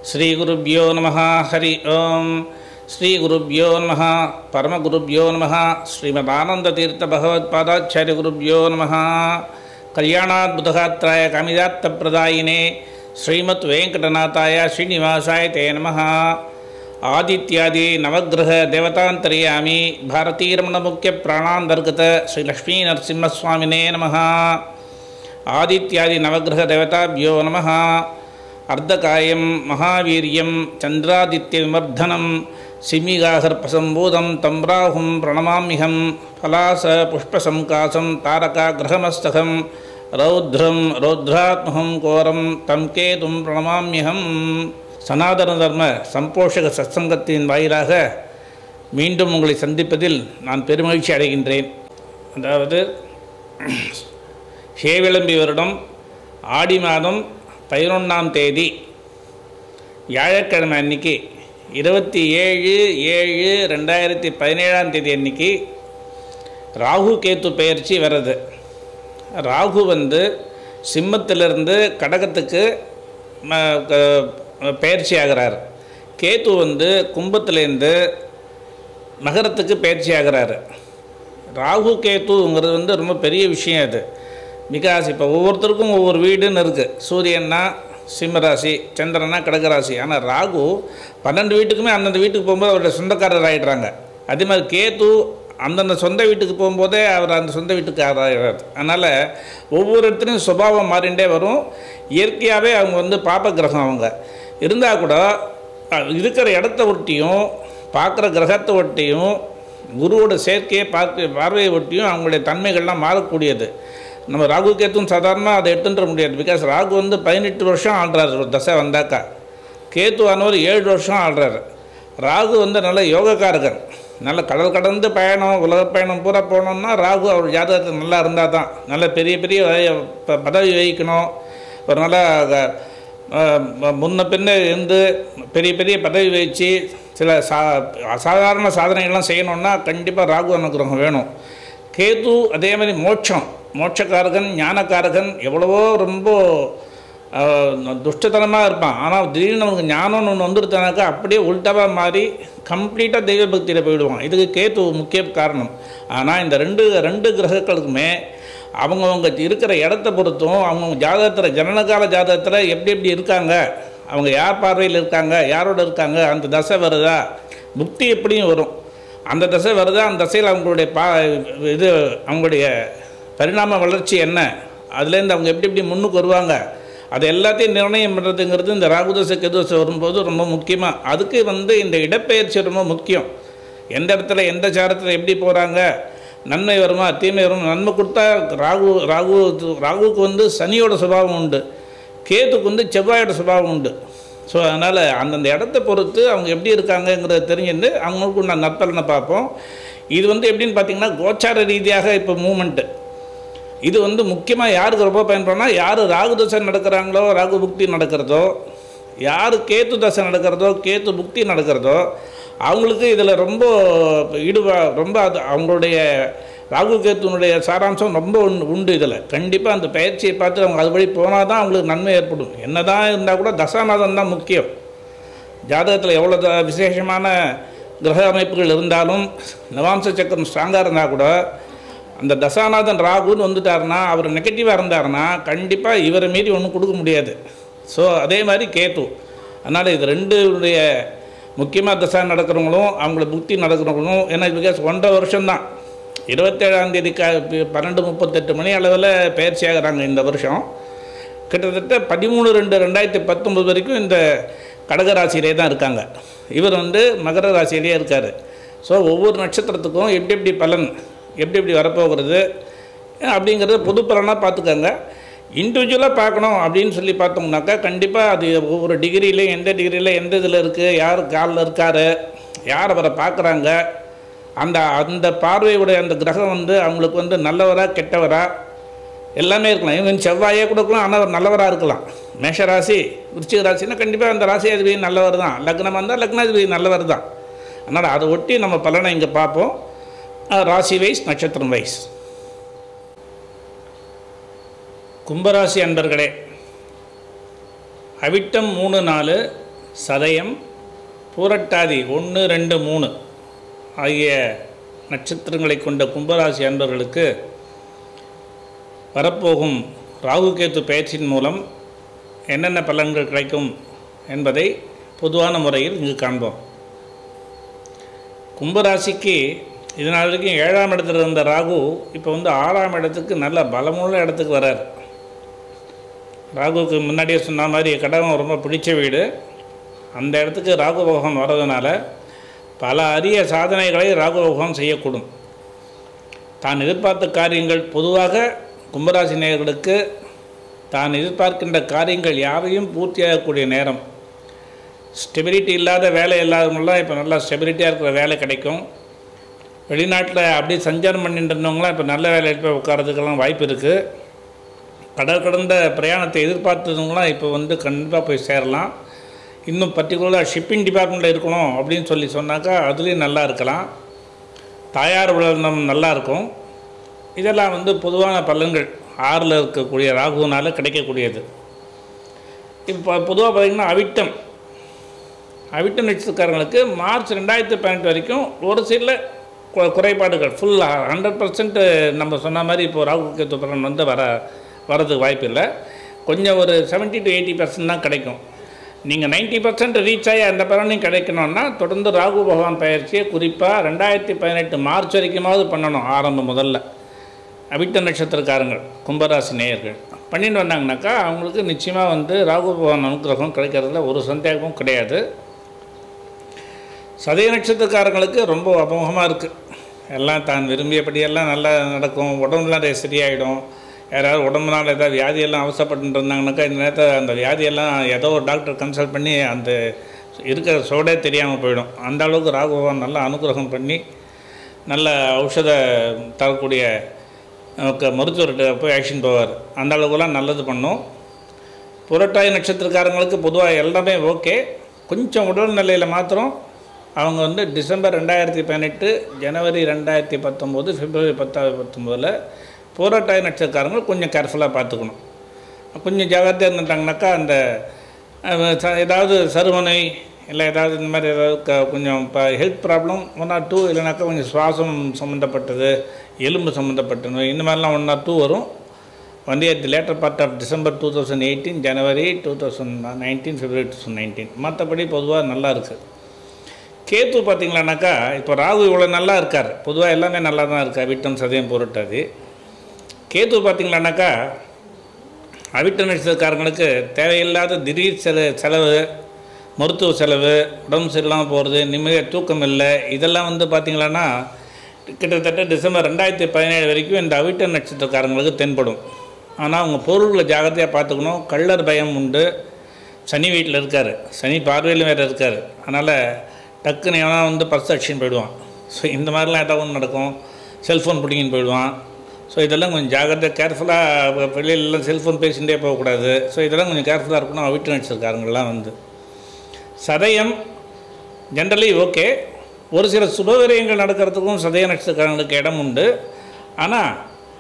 ஸ்ரீகுருப்போ நம ஹரி ஓம் ஸ்ரீகுருப்போ நம பரமகுருப்போ நம ஸ்ரீமதானந்ததீர்த்த பகவத்பாதாச்சாரிய குருப்போ நம கல்யாணாத்புதகாத்திராய காமிதார்த்தப்பிரதாயினே ஸ்ரீமத் வெங்கடநாதாய ஸ்ரீனிவாசாய தே நம ஆதித்யாதி நவகிரக தேவதாந்தரியாமி பாரதீரமணமுக்கிய பிராணாந்தர்கத ஸ்ரீ லக்ஷ்மீ நரசிம்மஸ்வாமினே நம ஆதித்யாதி நவகிரக தேவதாபியோ நம அர்த்தகாயம் மகாவீரியம் சந்திராதித்ய விமர்தனம் சிமிகாகர்பசம்பூதம் தம் ராகும் பிரணமாமிஹம் பலாச புஷ்பசம்காசம் தாரகாகிரகமஸ்தகம் ரௌத்ரம் ரௌத்ராத்மகம் கோரம் தம் கேதும் பிரணமாமியகம் சனாதன தர்ம சம்போஷக சத்சங்கத்தின் வாயிலாக மீண்டும் உங்களை சந்திப்பதில் நான் பெருமகிழ்ச்சி அடைகின்றேன் அதாவது சேவிளம்பி வருடம் ஆடி மாதம் பதினொன்றாம் தேதி வியாழக்கிழமை அன்னைக்கு இருபத்தி ஏழு ஏழு ரெண்டாயிரத்தி பதினேழாம் தேதி அன்னைக்கு ராகு கேத்து பெயர்ச்சி வருது ராகு வந்து சிம்மத்திலிருந்து கடகத்துக்கு ம, க- பெயர்ச்சி ஆகிறார் கேத்து வந்து கும்பத்திலேருந்து மகரத்துக்கு பயிற்சி ஆகிறாரு ராகு கேத்துங்கிறது வந்து ரொம்ப பெரிய விஷயம் அது பிகாஸ் இப்போ ஒவ்வொருத்தருக்கும் ஒவ்வொரு வீடுன்னு இருக்குது சூரியன்னா சிம்மராசி சந்திரனா கடகராசி ஆனால் ராகு பன்னெண்டு வீட்டுக்குமே அந்தந்த வீட்டுக்கு போகும்போது அவருடைய சொந்தக்காரர் ஆகிடுறாங்க அதே மாதிரி கேத்து அந்தந்த சொந்த வீட்டுக்கு போகும்போதே அவர் அந்த சொந்த வீட்டுக்கு ஆகிறார் அதனால் ஒவ்வொரு இடத்துலையும் சுபாவம் மாறிண்டே வரும் இயற்கையாகவே அவங்க வந்து பாப்ப கிரகம் அவங்க இருந்தால் கூட அஹ், இருக்கிற இடத்த ஒட்டியும் பார்க்குற கிரகத்தை ஒட்டியும் குருவோட சேர்க்கையை பார்க்க பார்வையை ஒட்டியும் அவங்களுடைய தன்மைகள்லாம் மாறக்கூடியது நம்ம ராகு கேத்தும் சாதாரணமாக அதை எடுத்துன்ற முடியாது பிகாஸ் ராகு வந்து பதினெட்டு வருஷம் ஆள்றாரு ஒரு தசை வந்தாக்கா கேத்து ஆனவர் ஏழு வருஷம் ஆள்றாரு ராகு வந்து நல்ல யோகக்காரகன் நல்ல கடல் கடந்து பயணம் உலக பயணம் பூரா போகணுன்னா ராகு அவர் ஜாதகத்தில் நல்லா இருந்தால் தான் நல்ல பெரிய பெரிய வய- ப- பதவி வகிக்கணும் ஒரு நல்ல க- அஹ், ம- முன்ன பின்ன இருந்து பெரிய பெரிய பதவி வச்சு சில சா அசாதாரண சாதனைகள்லாம் செய்யணுன்னா கண்டிப்பாக ராகு அனுகிரகம் வேணும் கேது அதே மாதிரி மோட்சம் மோட்சக்காரகன் ஞானக்காரகன் எவ்வளவோ ரொம்ப துஷ்டத்தனமாக இருப்பான் ஆனால் திடீர்னு நமக்கு ஞானம்னு ஒன்று வந்துருத்தானாக்கா அப்படியே உல்டாவாக மாறி கம்ப்ளீட்டாக தெய்வ பக்தியில் போயிடுவான் இதுக்கு கேத்து முக்கிய காரணம் ஆனால் இந்த ரெண்டு ரெண்டு கிரகங்களுக்குமே அவங்கவுங்க இருக்கிற இடத்த பொறுத்தும் அவங்கவுங்க ஜாதகத்தில் ஜனனகால ஜாதகத்தில் எப்படி எப்படி இருக்காங்க அவங்க யார் பார்வையில் இருக்காங்க யாரோட இருக்காங்க அந்த தசை வருதா புக்தி எப்படியும் வரும் அந்த தசை வருதா அந்த தசையில் அவங்களுடைய பா இது அவங்களுடைய பரிணாம வளர்ச்சி என்ன அதுலேருந்து அவங்க எப்படி எப்படி முன்னுக்கு வருவாங்க அது எல்லாத்தையும் நிர்ணயம் பண்ணுறதுங்கிறது இந்த ராகுதசை கெதுதசை வரும்போது ரொம்ப முக்கியமாக அதுக்கு வந்து இந்த இடப்பெயர்ச்சி ரொம்ப முக்கியம் எந்த இடத்துல எந்த சாரத்தில் எப்படி போகிறாங்க நன்மை வருமா தீமை வருமா நன்மை கொடுத்தா ராகு ராகு ராகுவுக்கு வந்து சனியோட சுபாவம் உண்டு கேத்துக்கு வந்து செவ்வாயோட சுபாவம் உண்டு ஸோ அதனால் அந்தந்த இடத்த பொறுத்து அவங்க எப்படி இருக்காங்கங்கிறத தெரிஞ்சுட்டு அவங்களுக்கு நான் நற்பலனை பார்ப்போம் இது வந்து எப்படின்னு பார்த்தீங்கன்னா கோச்சார ரீதியாக இப்போ மூமெண்ட்டு இது வந்து முக்கியமாக யாருக்கு ரொம்ப பயன்படும்னா யார் ராகு தசை நடக்கிறாங்களோ ராகு புக்தி நடக்கிறதோ யார் கேத்து தசை நடக்கிறதோ கேத்து புக்தி நடக்கிறதோ அவங்களுக்கு இதில் ரொம்ப ஈடுபா ரொம்ப அது அவங்களுடைய ராகு கேத்துனுடைய சாராம்சம் ரொம்ப உண்டு உண்டு இதில் கண்டிப்பாக அந்த பயிற்சியை பார்த்து அவங்க அது வழி போனால் தான் அவங்களுக்கு நன்மை ஏற்படும் என்ன தான் இருந்தால் கூட தசாநாதம் தான் முக்கியம் ஜாதகத்தில் எவ்வளோ த- விசேஷமான கிரக அமைப்புகள் இருந்தாலும் நவாம்ச சக்கரம் ஸ்ட்ராங்காக இருந்தால் கூட அந்த தசாநாதன் ராகுன்னு வந்துட்டாருன்னா அவர் நெகட்டிவாக இருந்தாருன்னா கண்டிப்பாக இவரை மீறி ஒன்றும் கொடுக்க முடியாது ஸோ அதே மாதிரி கேத்து அதனால் இது ரெண்டுடைய முக்கியமாக தசா நடக்கிறவங்களும் அவங்கள புக்தி நடக்கிறவங்களும் ஏன்னா பிகாஸ் ஒன்றரை வருஷம்தான் இருபத்தேழாம் தேதி க பன்னெண்டு முப்பத்தெட்டு மணி அளவில் பயிற்சி ஆகுறாங்க இந்த வருஷம் கிட்டத்தட்ட பதிமூணு ரெண்டு ரெண்டாயிரத்தி பத்தொம்பது வரைக்கும் இந்த கடகராசியிலே தான் இருக்காங்க இவர் வந்து மகர ராசியிலே இருக்கார் ஸோ ஒவ்வொரு நட்சத்திரத்துக்கும் எப்படி எப்படி பலன் எப்படி எப்படி வரப்போகிறது அப்படிங்கிறத பொது பலனாக பார்த்துக்கோங்க இண்டிவிஜுவலாக பார்க்கணும் அப்படின்னு சொல்லி பார்த்தோம்னாக்கா கண்டிப்பாக அது ஒவ்வொரு டிகிரிலையும் எந்த டிகிரியில் எந்த இதில் இருக்குது யார் காலில் இருக்கார் யார் அவரை பார்க்குறாங்க அந்த அந்த பார்வையுடைய அந்த கிரகம் வந்து அவங்களுக்கு வந்து நல்லவரா கெட்டவரா எல்லாமே இருக்கலாம் இவன் செவ்வாயே கொடுக்கலாம் ஆனால் அவர் நல்லவராக இருக்கலாம் மேஷ ராசி விருச்சிக ராசினா கண்டிப்பாக அந்த ராசியாதிபதி நல்லவர் தான் லக்னம் வந்தால் லக்னாதிபதி நல்லவர் தான் அதனால் அதை ஒட்டி நம்ம பலனை இங்கே பார்ப்போம் அஹ், ராசி வைஸ் நட்சத்திரம் வைஸ் கும்பராசி அன்பர்களே அவிட்டம் மூணு நாலு சதயம் பூரட்டாதி ஒன்று ரெண்டு மூணு ஆகிய நட்சத்திரங்களை கொண்ட கும்பராசி அன்பர்களுக்கு வரப்போகும் ராகு கேத்து பயிற்சியின் மூலம் என்னென்ன பலன்கள் கிடைக்கும் என்பதை பொதுவான முறையில் இங்கு காண்போம் கும்பராசிக்கு இது நாள் வரைக்கும் ஏழாம் இடத்துல இருந்த ராகு இப்போ வந்து ஆறாம் இடத்துக்கு நல்ல பலமுள்ள இடத்துக்கு வரார் ராகுவுக்கு முன்னாடியே சொன்ன மாதிரி கடகம் ரொம்ப பிடிச்ச வீடு அந்த இடத்துக்கு ராகு பகவான் வர்றதுனால பல அரிய சாதனைகளை ராகு பகவான் செய்யக்கூடும் தான் எதிர்பார்த்த காரியங்கள் பொதுவாக கும்பராசி நேயர்களுக்கு தான் எதிர்பார்க்கின்ற காரியங்கள் யாவையும் பூர்த்தியாகக்கூடிய நேரம் ஸ்டெபிலிட்டி இல்லாத வேலை இல்லாதவங்களாம் இப்போ நல்லா ஸ்டெபிலிட்டியாக இருக்கிற வேலை கிடைக்கும் வெளிநாட்டில் அப்படியே சஞ்சாரம் பண்ணிட்டு இருந்தவங்களாம் இப்போ நல்ல வேலையில் போய் உட்காரதுக்கெல்லாம் வாய்ப்பு இருக்குது கடல் கடந்த பிரயாணத்தை எதிர்பார்த்தவங்களாம் இப்போ வந்து கண்டிப்பாக போய் சேரலாம் இன்னும் பர்டிகுலராக ஷிப்பிங் டிபார்ட்மெண்ட்டில் இருக்கணும் அப்படின்னு சொல்லி சொன்னாக்கா அதுலேயும் நல்லா இருக்கலாம் தாயார் உலகம் நல்லா இருக்கும் இதெல்லாம் வந்து பொதுவான பலன்கள் ஆறில் இருக்கக்கூடிய ராகுனால கிடைக்கக்கூடியது இப்போ பொதுவாக பார்த்திங்கன்னா அவிட்டம் அவிட்ட நட்சத்திரக்காரங்களுக்கு மார்ச் ரெண்டாயிரத்தி பதினெட்டு வரைக்கும் ஒரு சில கு- குறைபாடுகள் ஃபுல் ஹண்ட்ரட் பர்சன்ட் நம்ம சொன்ன மாதிரி இப்போ ராகு கேத்து பலன் வந்து வர வரதுக்கு வாய்ப்பு இல்லை கொஞ்சம் ஒரு 70 டு எயிட்டி பர்சன்ட் தான் கிடைக்கும் நீங்கள் 90% பர்சன்ட் ரீச் ஆகி அந்த பலனையும் கிடைக்கணும்னா தொடர்ந்து ராகு பகவான் பயிற்சியை குறிப்பாக ரெண்டாயிரத்தி பதினெட்டு மார்ச் வரைக்குமாவது பண்ணணும் ஆரம்பம் முதல்ல அவிட்ட நட்சத்திரக்காரங்கள் கும்பராசி நேயர்கள் பண்ணிட்டு வந்தாங்கனாக்கா அவங்களுக்கு நிச்சயமாக வந்து ராகு பகவான் அனுக்கிரகம் கிடைக்கிறதுல ஒரு சந்தேகமும் கிடையாது சதய நட்சத்திரக்காரங்களுக்கு ரொம்ப அமோகமாக இருக்குது எல்லாம் தான் விரும்பியபடியெல்லாம் நல்லா நடக்கும் உடம்புலாம் ரெ- சரியாயிடும் யாராவது உடம்புனால ஏதாவது வியாதியெல்லாம் அவசரப்பட்டு இருந்தாங்கனாக்கா இந்த நேரத்தில் அந்த வியாதியெல்லாம் ஏதோ ஒரு டாக்டர் கன்சல்ட் பண்ணி அந்த இருக்கிற சோடே தெரியாமல் போயிடும் அந்த அளவுக்கு ராகு பகவான் நல்லா அனுகிரகம் பண்ணி நல்ல ஔஷத தரக்கூடிய நமக்கு மருத்துவர்கிட்ட போய் ஆக்ஷன் போவார் அந்த அளவுக்குலாம் நல்லது பண்ணும் புரட்டாதி நட்சத்திரக்காரங்களுக்கு பொதுவாக எல்லாமே ஓகே கொஞ்சம் உடல்நிலையில் மாத்திரம் அவங்க வந்து டிசம்பர் ரெண்டாயிரத்தி பதினெட்டு ஜனவரி ரெண்டாயிரத்தி பத்தொம்போது பிப்ரவரி பத்தாவது பத்தொம்போதில் புரட்டாதி நட்சத்திரக்காரங்க கொஞ்சம் கேர்ஃபுல்லாக பார்த்துக்கணும் கொஞ்சம் ஜாகிரதையாக இருந்துட்டாங்கனாக்கா அந்த அஹ், ச- ஏதாவது சருமனை இல்லை ஏதாவது இந்த மாதிரி ஏதாவது க கொஞ்சம் இப்போ health problem one or two இல்லைனாக்கா கொஞ்சம் சுவாசம் சம்மந்தப்பட்டது எலும்பு சம்மந்தப்பட்டது இந்த மாதிரிலாம் ஒன் ஆர் டூ வரும் வந்து at the later part of December two thousand eighteen January two thousand nineteen February two thousand nineteen மற்றபடி பொதுவாக நல்லா இருக்குது கேத்து பார்த்தீங்களானாக்கா இப்போ ராகு இவ்வளோ நல்லா இருக்கார் பொதுவாக எல்லாமே நல்லா தான் இருக்கா விட்டம் சதயம் பொருட்டாது கேத்து பார்த்தீங்களானாக்கா அவிட்ட நட்சத்திரக்காரங்களுக்கு தேவையில்லாத திடீர் செல செலவு மருத்துவ செலவு உடம்பு சரியில்லாமல் போகிறது நிம்மதியாக தூக்கம் இல்லை இதெல்லாம் வந்து பார்த்திங்களான்னா கிட்டத்தட்ட டிசம்பர் ரெண்டாயிரத்தி பதினேழு வரைக்கும் இந்த அவிட்ட நட்சத்திரக்காரங்களுக்கு தென்படும் ஆனால் அவங்க பொருள்களை ஜாகிரதையாக பார்த்துக்கணும் கள்ளர் பயம் உண்டு சனி வீட்டில் இருக்கார் சனி பார்வையிலும் வேறு இருக்கார் அதனால் டக்குன்னு எவனா வந்து பர்ஸ் அடிச்சுன்னு போயிடுவான் ஸோ இந்த மாதிரிலாம் ஏதாவது ஒன்று நடக்கும் செல்ஃபோன் பிடிங்கின்னு போயிடுவான் ஸோ இதெல்லாம் கொஞ்சம் ஜாகிரதை கேர்ஃபுல்லாக வெளியிலலாம் செல்ஃபோன் பேசிகிட்டே போகக்கூடாது ஸோ இதெல்லாம் கொஞ்சம் கேர்ஃபுல்லாக இருக்கணும் வீட்டு நடிச்சிருக்காருங்கெல்லாம் வந்து சதயம் ஜென்ரலி ஓகே ஒரு சில சுபவிரயங்கள் நடக்கிறதுக்கும் சதய நட்சத்திரக்காரங்களுக்கு இடம் உண்டு ஆனால்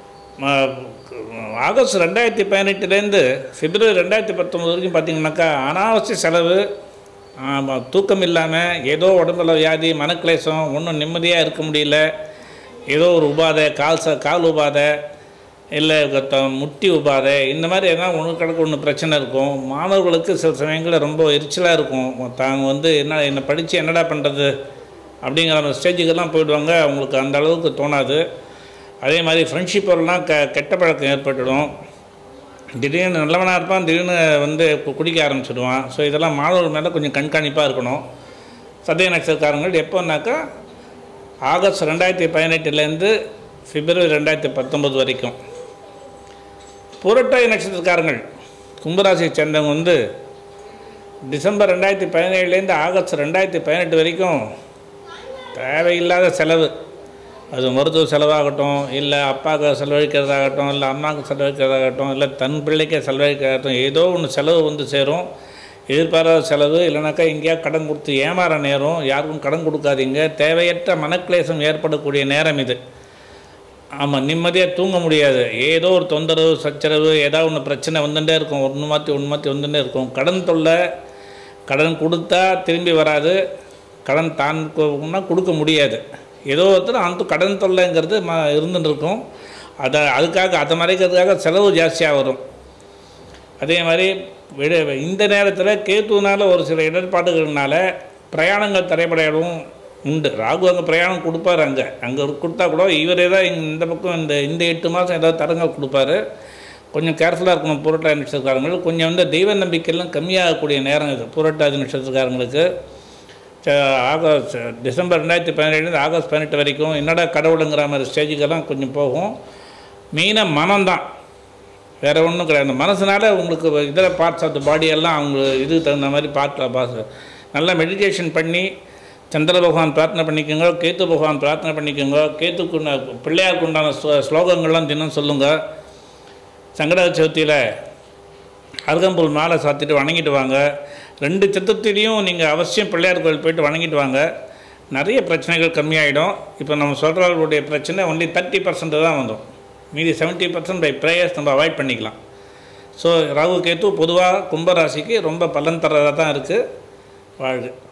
ஆகஸ்ட் ரெண்டாயிரத்தி பதினெட்டுலேருந்து பிப்ரவரி ரெண்டாயிரத்தி பத்தொம்பது வரைக்கும் பார்த்தீங்கன்னாக்கா அனாவசிய செலவு ஆமாம், தூக்கம் இல்லாமல் ஏதோ உடம்புல வியாதி மனக்லேசம் ஒன்றும் நிம்மதியாக இருக்க முடியல ஏதோ ஒரு உபாதை கால் ச கால் உபாதை இல்லை க- முட்டி உபாதை இந்த மாதிரி எதனா ஒன்று கிடக்கு ஒன்று பிரச்சனை இருக்கும் மாணவர்களுக்கு சில சமயங்களில் ரொம்ப எரிச்சலாக இருக்கும் தாங்க வந்து என்ன என்னை படித்து என்னடா பண்ணுறது அப்படிங்கிற அந்த ஸ்டேஜுக்கெல்லாம் போயிடுவாங்க அவங்களுக்கு அந்த அளவுக்கு தோணாது அதே மாதிரி ஃப்ரெண்ட்ஷிப்பெல்லாம் க கெட்ட பழக்கம் ஏற்பட்டுடும் திடீர்னு நல்லவனாக இருப்பான் திடீர்னு வந்து கு- குடிக்க ஆரம்பிச்சிடுவான் ஸோ இதெல்லாம் மாணவர்கள் மேலே கொஞ்சம் கண்காணிப்பாக இருக்கணும் சதய நட்சத்திரக்காரங்கள் எப்போன்னாக்கா ஆகஸ்ட் ரெண்டாயிரத்தி பதினெட்டுலேருந்து பிப்ரவரி ரெண்டாயிரத்தி பத்தொம்பது வரைக்கும் புரட்டாதி நட்சத்திரக்காரங்கள் கும்பராசியை சேர்ந்தவங்க வந்து டிசம்பர் ரெண்டாயிரத்தி பதினேழுலேருந்து ஆகஸ்ட் ரெண்டாயிரத்தி பதினெட்டு வரைக்கும் தேவையில்லாத செலவு அது மருத்துவ செலவாகட்டும் இல்லை அப்பாவுக்கு செலவழிக்கிறதாகட்டும் இல்லை அம்மாவுக்கு செலவழிக்கிறதாகட்டும் இல்லை தன் பிள்ளைக்கே செலவழிக்கிறதாகட்டும் ஏதோ ஒன்று செலவு வந்து சேரும் எதிர்பாராத செலவு இல்லைனாக்கா எங்கேயா கடன் கொடுத்து ஏமாற நேரம் யாருக்கும் கடன் கொடுக்காதீங்க தேவையற்ற மனக்லேசம் ஏற்படக்கூடிய நேரம் இது ஆமாம் நிம்மதியாக தூங்க முடியாது ஏதோ ஒரு தொந்தரவு சச்சரவு ஏதாவது ஒன்று பிரச்சனை வந்துட்டே இருக்கும் ஒன்று மாற்றி ஒன்று மாற்றி வந்துட்டே இருக்கும் கடன் தொல்லை கடன் கொடுத்தா திரும்பி வராது கடன் தான் கு- கொடுக்க முடியாது ஏதோ ஒருத்தர் அந்த கடன் தொல்லைங்கிறது ம இருந்துட்டு இருக்கும் அதை அதுக்காக அதை மறைக்கிறதுக்காக செலவு ஜாஸ்தியாக வரும் அதே மாதிரி விட இந்த நேரத்தில் கேத்துனால ஒரு சில இடர்பாடுகள்னால பிரயாணங்கள் தடைபடையவும் உண்டு ராகு அங்கே பிரயாணம் கொடுப்பாரு அங்கே அங்கே கொடுத்தா கூட இவரே தான் இந்த பக்கம் இந்த இந்த எட்டு மாதம் ஏதாவது தரங்கள் கொடுப்பாரு கொஞ்சம் கேர்ஃபுல்லாக இருக்கணும் புரட்டாதி நட்சத்திரக்காரங்களுக்கு கொஞ்சம் வந்து தெய்வ நம்பிக்கையெல்லாம் கம்மியாகக்கூடிய நேரம் இது புரட்டாதி நட்சத்திரக்காரங்களுக்கு ச- ஆகஸ்ட் டிசம்பர் ரெண்டாயிரத்தி பதினேழுலேருந்து ஆகஸ்ட் பதினெட்டு வரைக்கும் என்னடா கடவுளுங்கிற மாதிரி ஸ்டேஜுக்கெல்லாம் கொஞ்சம் போகும் மெயினாக மனம்தான் வேறு ஒன்றும் கிடையாது அந்த மனசுனால உங்களுக்கு இதர பார்ட்ஸ் ஆஃப் த பாடியெல்லாம் அவங்க இதுக்கு தகுந்த மாதிரி பார்ட்டில் பாஸ் நல்லா மெடிடேஷன் பண்ணி சந்திர பகவான் பிரார்த்தனை பண்ணிக்கோங்க கேத்து பகவான் பிரார்த்தனை பண்ணிக்கோங்க கேத்துக்கு உண்டா- பிள்ளையாருக்கு உண்டான ஸ்லோ- ஸ்லோகங்கள்லாம் தினம் சொல்லுங்கள் சங்கட சதுர்த்தியில் அருகம்புல் மாலை சாத்திட்டு வணங்கிட்டு வாங்க ரெண்டு சதுர்த்திலையும் நீங்கள் அவசியம் பிள்ளையார் கோயில் போயிட்டு வணங்கிட்டு வாங்க நிறைய பிரச்சனைகள் கம்மியாயிடும் இப்போ நம்ம சொல்கிறவர்களுடைய பிரச்சனை ஒன்லி தேர்ட்டி பர்சன்ட் தான் வந்தோம் மீதி செவன்ட்டி பர்சன்ட் பை ப்ரேயர்ஸ் நம்ம அவாய்ட் பண்ணிக்கலாம் ஸோ ராகு கேத்து பொதுவாக கும்பராசிக்கு ரொம்ப பலன் தரதாக தான் இருக்குது வாழ்க